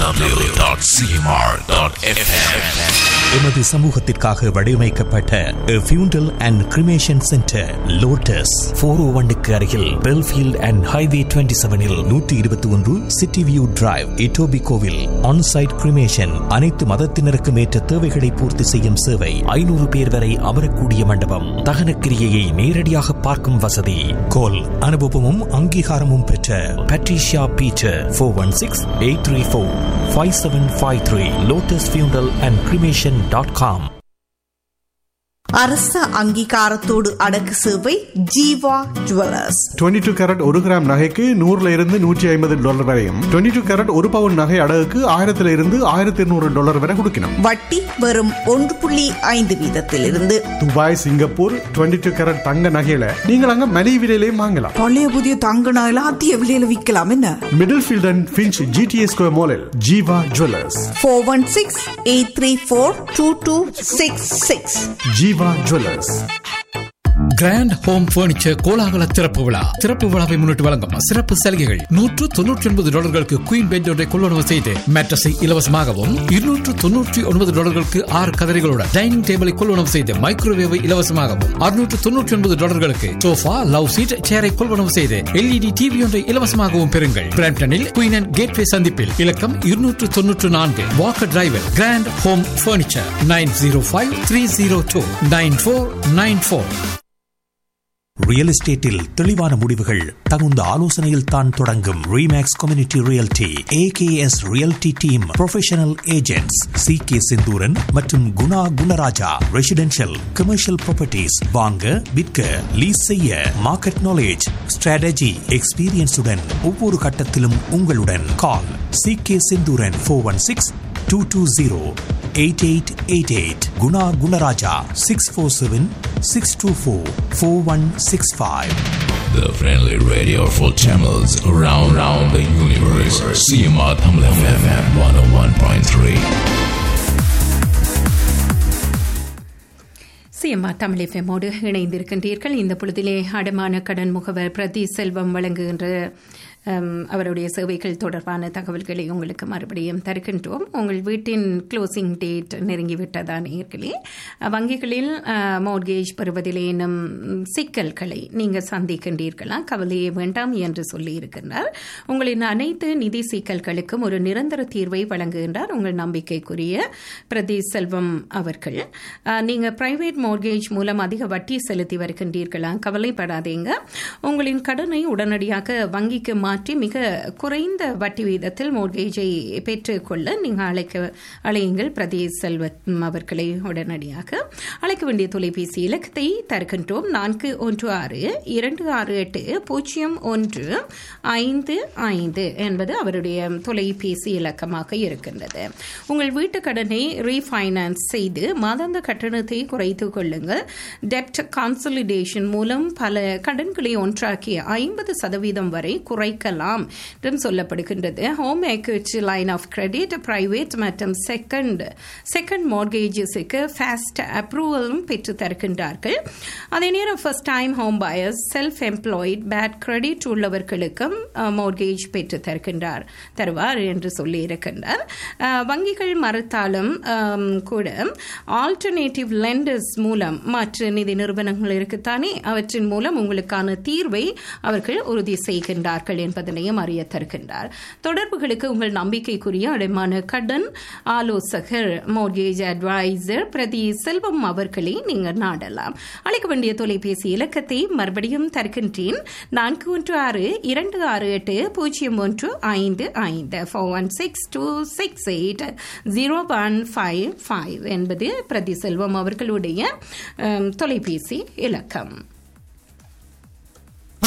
www.cmr.fm. எமது சமூகத்திற்காக வடிவமைக்கப்பட்ட funeral and cremation centre lotus four O ஒன்னுக்கு அருகில் பெல்ஃபீல்ட் அண்ட் ஹைவே டுவெண்ட்டி செவனில் நூற்றி இருபத்தி ஒன்று சிட்டி வியூ டிரைவ் இட்டோபி கோவில் ஆன்சைட் கிரிமேஷன் அனைத்து மதத்தினருக்கும் ஏற்ற தேவைகளை பூர்த்தி செய்யும் சேவை ஐநூறு பேர் வரை அமரக்கூடிய மண்டபம் தகன கிரியையை நேரடியாக பார்க்கும் வசதி கோல் அனுபவமும் அங்கீகாரமும் பெற்ற Patricia Peter four one six eight three four five seven five three lotus funeral and cremation dot com அரச அங்கீகாரத்தோடு அடக்கு சேவை ஜீவா ஜுவல்லர்ஸ் 22 டூ கேரட் ஒரு கிராம் நகைக்கு நூறுல இருந்து நூற்றி ஐம்பது டாலர் வரையும் 22 டூ கேரட் ஒரு பவுன் நகை அடகுக்கு ஆயிரத்துல இருந்து ஆயிரத்தி இருநூறு டாலர் வரை கொடுக்கணும் வட்டி வெறும் ஒன்று புள்ளி ஐந்து வீதத்திலிருந்து துபாய் சிங்கப்பூர் 22 டூ கேரட் தங்க நகையில நீங்கள் அங்க மலிவு விலையிலையும் வாங்கலாம் பழைய புதிய தங்க நகையில அதிக விலையில விற்கலாம் என்ன Middlefield and Finch GTA Square மாலில் Jeeva jewellers four one six eight three four two two six six Jeeva jewellers grand home furniture கோலாகல திறப்பு விழா திறப்பு விழாவை முன்னிட்டு வழங்கும் சிறப்பு சலுகைகள் நூற்று தொன்னூற்றி ஒன்பது டாலர்களுக்கு குயின் பெட் ஒன்றை கொள்வனவு செய்து மேட்ரஸை இலவசமாகவும் இருநூற்று தொன்னூற்றி ஒன்பது டாலர்களுக்கு ஆறு கதரைகளுடன் டைனிங் டேபிளை கொள்வனவு செய்து மைக்ரோவேவை இலவசமாகவும் அறுநூற்று தொன்னூற்றி ஒன்பது டாலர்களுக்கு சோஃபா லவ் சீட் சேரை கொள்வனவு செய்து எல்இடி டிவி ஒன்றை இலவசமாகவும் பெறுங்கள் பிராம்டனில் குயின் அண்ட் கேட்வே சந்திப்பில் இலக்கம் இருநூற்று தொன்னூற்று நான்கு Walker Drive grand home furniture nine zero five three zero two nine four nine four real எஸ்டேட்டில் தெளிவான முடிவுகள் தகுந்த ஆலோசனையில் தான் தொடங்கும் Remax community realty AKS realty team professional agents C K Senthuran மற்றும் Guna Gunaraja residential commercial properties வாங்க விற்க லீஸ் செய்ய மார்க்கெட் நாலேஜ் ஸ்ட்ராட்டஜி எக்ஸ்பீரியன்ஸுடன் ஒவ்வொரு கட்டத்திலும் உங்களுடன் call C K Senthuran four one six two two zero eight eight eight eight Guna Gunaraja six four seven six two four four one six five The friendly radio for channels around, around the universe. CMR Tamil FM 101.3. CMR Tamil எஃப்எம்மோடு இணைந்திருக்கின்றீர்கள் இந்த பொழுதிலே அடமான கடன் முகவர் பிரதி செல்வம் வழங்குகின்ற ஹம், அவருடைய சேவைகள் தொடர்பான தகவல்களை உங்களுக்கு மறுபடியும் தருகின்றோம் உங்கள் வீட்டின் க்ளோசிங் டேட் நெருங்கிவிட்டதா நேர்களே வங்கிகளில் மோர்கேஜ் பெறுவதில் எனும் சிக்கல்களை நீங்கள் சந்திக்கின்றீர்களா கவலையே வேண்டாம் என்று சொல்லி இருக்கின்றார் உங்களின் அனைத்து நிதி சிக்கல்களுக்கும் ஒரு நிரந்தர தீர்வை வழங்குகின்றார் உங்கள் நம்பிக்கைக்குரிய பிரதி செல்வம் அவர்கள் அஹ், நீங்க பிரைவேட் மோர்கேஜ் மூலம் அதிக வட்டி செலுத்தி வருகின்றீர்களா கவலைப்படாதீங்க உங்களின் கடனை உடனடியாக வங்கிக்கு மாற்றி மிக குறைந்த வட்டி வீதத்தில் மோர்கேஜை பெற்றுக்கொள்ள நீங்கள் அழைக்க அழையுங்கள் பிரதி செல்வம் அவர்களை உடனடியாக அழைக்க வேண்டிய தொலைபேசி இலக்கத்தை தருகின்றோம் நான்கு ஒன்று ஆறு இரண்டு ஆறு எட்டு பூஜ்ஜியம் ஒன்று ஐந்து ஐந்து என்பது அவருடைய தொலைபேசி இலக்கமாக இருக்கின்றது உங்கள் வீட்டு கடனை ரீஃபைனான்ஸ் செய்து மாதாந்த கட்டணத்தை குறைத்துக் கொள்ளுங்கள் டெப்ட் கான்சலிடேஷன் மூலம் பல கடன்களை ஒன்றாக்கி ஐம்பது சதவீதம் வரை குறைக்கலாம் என்றும் சொல்லப்படுகின்றது home equity line of credit private மற்றும் செகண்ட் செகண்ட் மார்கேஜஸுக்கு ஃபாஸ்ட் அப்ரூவலும் பெற்று தருகின்றார்கள் அதே நேரம் first time home buyers self employed bad credit உள்ளவர்களுக்கும் மார்கேஜ் பெற்று தருகின்றார் தருவார் என்று சொல்லி இருக்கின்றார் அஹ், வங்கிகள் மறுத்தாலும் ஆம், கூட ஆல்டர்னேட்டிவ் லெண்டர்ஸ் மூலம் மற்ற நிதி நிறுவனங்கள் இருக்குத்தானே அவற்றின் மூலம் உங்களுக்கான தீர்வை அவர்கள் உறுதி செய்கின்றார்கள் என்பதனையும் அறிய தருகின்றார் தொடர்புகளுக்கு உங்கள் நம்பிக்கைக்குரிய அடைமான கடன் ஆலோசகர் மோர்கேஜ் அட்வைசர் பிரதி செல்வம் அவர்களை நீங்கள் நாடலாம் அழைக்க வேண்டிய தொலைபேசி இலக்கத்தை மறுபடியும் தருகின்றேன் நான்கு ஒன்று ஆறு இரண்டு ஆறு எட்டு பூஜ்ஜியம் ஒன்று ஐந்து ஐந்து four one six two six eight zero one five five என்பது பிரதி செல்வம் அவர்களுடைய அம், தொலைபேசி இலக்கம்